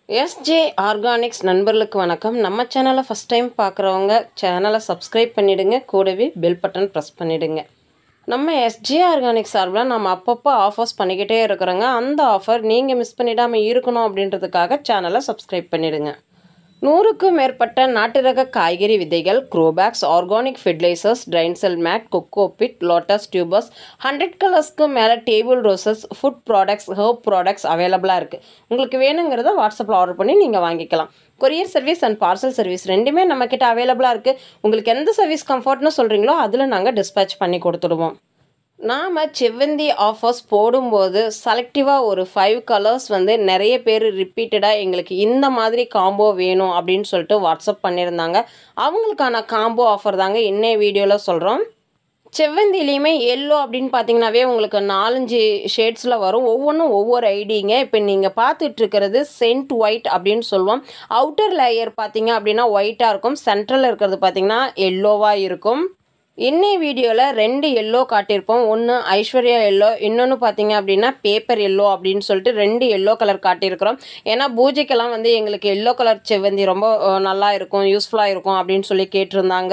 SJ organics நண்பர்களுக்கு வணக்கம் நம்ம சேனலை ஃபஸ்ட் டைம் பார்க்குறவங்க சேனலை சப்ஸ்கிரைப் பண்ணிவிடுங்க கூடவே பெல் பட்டன் ப்ரெஸ் பண்ணிவிடுங்க நம்ம எஸ்ஜே ஆர்கானிக் சார்பில் நம்ம அப்பப்போ ஆஃபர்ஸ் பண்ணிக்கிட்டே இருக்கிறோங்க அந்த ஆஃபர் நீங்கள் மிஸ் பண்ணிடாமல் இருக்கணும் அப்படின்றதுக்காக சேனலை சப்ஸ்கிரைப் பண்ணிவிடுங்க நூறுக்கும் மேற்பட்ட நாட்டு ரக காய்கறி விதைகள் grow bags organic fertilisers drain cell mat cocopeat lotus tubers hundred கலர்ஸ்க்கு மேலே table roses food products herb products அவைலபிளாக இருக்குது உங்களுக்கு வேணுங்கிறத வாட்ஸ்அப்பில் ஆர்டர் பண்ணி நீங்கள் வாங்கிக்கலாம் courier service and parcel service ரெண்டுமே நம்மக்கிட்ட அவைலபிளாக இருக்குது உங்களுக்கு எந்த சர்வீஸ் கம்ஃபர்ட்னு சொல்கிறீங்களோ அதில் நாங்கள் டிஸ்பேச் பண்ணி கொடுத்துடுவோம் நாம் செவ்வந்தி ஆஃபர்ஸ் போடும்போது செலக்டிவாக ஒரு ஃபைவ் கலர்ஸ் வந்து நிறைய பேர் ரிப்பீட்டடாக எங்களுக்கு இந்த மாதிரி காம்போ வேணும் அப்படின்னு சொல்லிட்டு வாட்ஸ்அப் பண்ணியிருந்தாங்க அவங்களுக்கான காம்போ ஆஃபர் தாங்க இன்னைய வீடியோவில் சொல்கிறோம் செவ்வந்திலையுமே எல்லோ அப்படின்னு பார்த்தீங்கன்னாவே உங்களுக்கு நாலஞ்சு ஷேட்ஸில் வரும் ஒவ்வொன்றும் ஒவ்வொரு ஐடிங்க இப்போ நீங்கள் பார்த்துட்டு இருக்கிறது சென்ட் ஒயிட் அப்படின்னு சொல்லுவோம் அவுட்டர் லேயர் பார்த்தீங்க அப்படின்னா ஒயிட்டாக இருக்கும் சென்ட்ரலில் இருக்கிறது பார்த்தீங்கன்னா எல்லோவாக இருக்கும் இன்னை வீடியோவில் ரெண்டு எல்லோ காட்டியிருப்போம் ஒன்று ஐஸ்வர்யா எல்லோ இன்னொன்று பார்த்தீங்க அப்படின்னா பேப்பர் எல்லோ அப்படின்னு சொல்லிட்டு ரெண்டு எல்லோ கலர் காட்டியிருக்கிறோம் ஏன்னா பூஜைக்கெல்லாம் வந்து எங்களுக்கு எல்லோ கலர் செவ்வந்தி ரொம்ப அஹ், நல்லா இருக்கும் யூஸ்ஃபுல்லாக இருக்கும் அப்படின்னு சொல்லி கேட்டிருந்தாங்க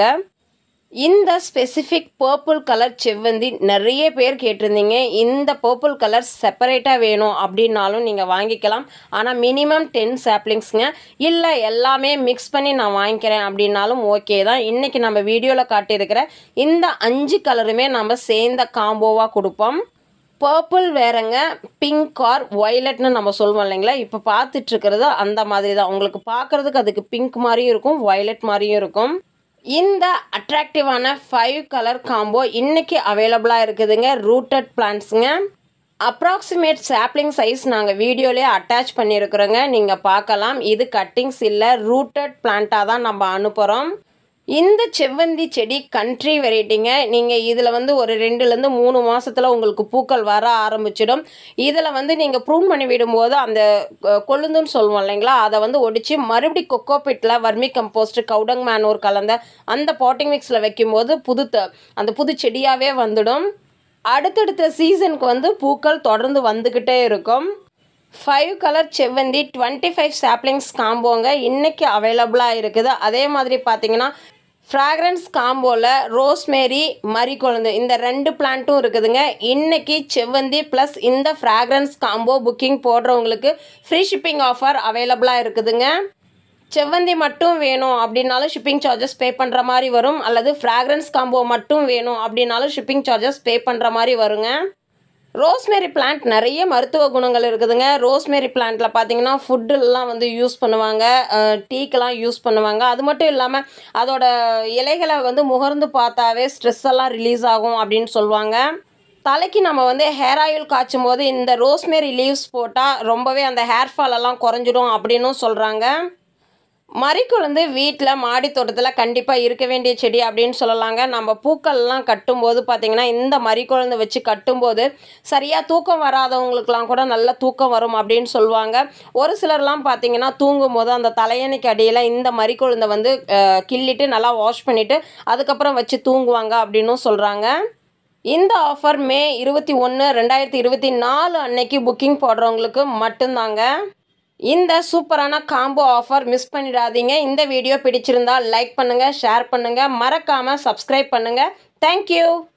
இந்த ஸ்பெசிஃபிக் பர்பிள் கலர் செவ்வந்தி நிறைய பேர் கேட்டிருந்தீங்க இந்த பர்பிள் கலர் செப்பரேட்டாக வேணும் அப்படின்னாலும் நீங்கள் வாங்கிக்கலாம் ஆனால் மினிமம் டென் சாப்ளிங்ஸ்ங்க இல்லை எல்லாமே மிக்ஸ் பண்ணி நான் வாங்கிக்கிறேன் அப்படின்னாலும் ஓகே தான் இன்றைக்கி நம்ம வீடியோவில் காட்டியிருக்கிற இந்த அஞ்சு கலருமே நம்ம சேர்ந்த காம்போவாக கொடுப்போம் பர்பிள் வேறங்க பிங்க் ஆர் ஒய்லட்னு நம்ம சொல்லுவோம் இல்லைங்களா இப்போ பார்த்துட்டு இருக்கிறது அந்த மாதிரி தான் உங்களுக்கு பார்க்குறதுக்கு அதுக்கு பிங்க் மாதிரியும் இருக்கும் ஒய்லட் மாதிரியும் இருக்கும் இந்த அட்ராக்டிவான ஃபைவ் கலர் காம்போ இன்னைக்கு அவைலபிளாக இருக்குதுங்க ரூட்டட் பிளான்ட்ஸுங்க அப்ராக்சிமேட் சாப்ளிங் சைஸ் நாங்கள் வீடியோலேயே அட்டாச் பண்ணியிருக்கிறோங்க நீங்கள் பார்க்கலாம் இது கட்டிங்ஸ் இல்லை ரூட்டட் பிளான்ட்டாக தான் நம்ம அனுப்புகிறோம் இந்த செவ்வந்தி செடி கண்ட்ரி வெரைட்டிங்க நீங்கள் இதில் வந்து ஒரு ரெண்டுலேருந்து மூணு மாதத்தில் உங்களுக்கு பூக்கள் வர ஆரம்பிச்சிடும் இதில் வந்து நீங்கள் ப்ரூன் பண்ணி விடும்போது அந்த அஹ், கொழுந்துன்னு சொல்லுவோம் இல்லைங்களா அதை வந்து ஒடிச்சு மறுபடி கொக்கோபிட்டில் வர்மி கம்போஸ்ட் கவுடங் மேனூர் கலந்த அந்த பாட்டிங் மிக்ஸில் வைக்கும்போது புது த- அந்த புது செடியாகவே வந்துடும் அடுத்தடுத்த சீசனுக்கு வந்து பூக்கள் தொடர்ந்து வந்துக்கிட்டே இருக்கும் ஃபைவ் கலர் செவ்வந்தி டுவெண்ட்டி ஃபைவ் சாப்ளிங்ஸ் காம்போங்க இன்னைக்கு அவைலபிளாக இருக்குது அதே மாதிரி பார்த்தீங்கன்னா ஃப்ராக்ரன்ஸ் காம்போவில் ரோஸ்மேரி மரிக்கொழுந்து இந்த ரெண்டு பிளான்ட்டும் இருக்குதுங்க இன்னைக்கு செவ்வந்தி ப்ளஸ் இந்த ஃப்ராக்ரன்ஸ் காம்போ புக்கிங் போடுறவங்களுக்கு ஃப்ரீ ஷிப்பிங் ஆஃபர் அவைலபிளாக இருக்குதுங்க செவ்வந்தி மட்டும் வேணும் அப்படின்னாலும் ஷிப்பிங் சார்ஜஸ் பே பண்ணுற மாதிரி வரும் அல்லது ஃப்ராக்ரன்ஸ் காம்போ மட்டும் வேணும் அப்படின்னாலும் ஷிப்பிங் சார்ஜஸ் பே பண்ணுற மாதிரி வருங்க ரோஸ்மேரி பிளான்ட் நிறைய மருத்துவ குணங்கள் இருக்குதுங்க ரோஸ்மேரி பிளான்ட்டில் பார்த்தீங்கன்னா ஃபுட்டுலாம் வந்து யூஸ் பண்ணுவாங்க டீக்கெல்லாம் யூஸ் பண்ணுவாங்க அது மட்டும் இல்லாமல் அதோட இலைகளை வந்து முகர்ந்து பார்த்தாவே ஸ்ட்ரெஸ் எல்லாம் ரிலீஸ் ஆகும் அப்படின்னு சொல்லுவாங்க தலைக்கு நம்ம வந்து ஹேர் ஆயில் காய்ச்சும் போது இந்த ரோஸ்மேரி லீவ்ஸ் போட்டால் ரொம்பவே அந்த ஹேர் ஃபால் எல்லாம் குறைஞ்சிடும் அப்படின்னும் சொல்கிறாங்க மறிக்குழந்து வீட்டில் மாடி தோட்டத்தில் கண்டிப்பாக இருக்க வேண்டிய செடி அப்படின்னு சொல்லலாங்க நம்ம பூக்கள்லாம் கட்டும்போது பார்த்திங்கன்னா இந்த மறிக்குழந்து வச்சு கட்டும்போது சரியாக தூக்கம் வராதவங்களுக்குலாம் கூட நல்ல தூக்கம் வரும் அப்படின்னு சொல்லுவாங்க ஒரு சிலர்லாம் பார்த்தீங்கன்னா தூங்கும்போது அந்த தலையணைக்கு அடியில் இந்த மறிக்குழந்தை வந்து அஹ், கிள்ளிட்டு நல்லா வாஷ் பண்ணிவிட்டு அதுக்கப்புறம் வச்சு தூங்குவாங்க அப்படின்னும் சொல்கிறாங்க இந்த ஆஃபர் மே இருபத்தி ஒன்று ரெண்டாயிரத்தி இருபத்தி நாலு அன்னைக்கு புக்கிங் போடுறவங்களுக்கு மட்டும்தாங்க இந்த சூப்பரான காம்போ ஆஃபர் மிஸ் பண்ணிடாதீங்க இந்த வீடியோ பிடிச்சிருந்தா லைக் பண்ணுங்கள் ஷேர் பண்ணுங்கள் மறக்காமல் சப்ஸ்கிரைப் பண்ணுங்கள் தேங்க்யூ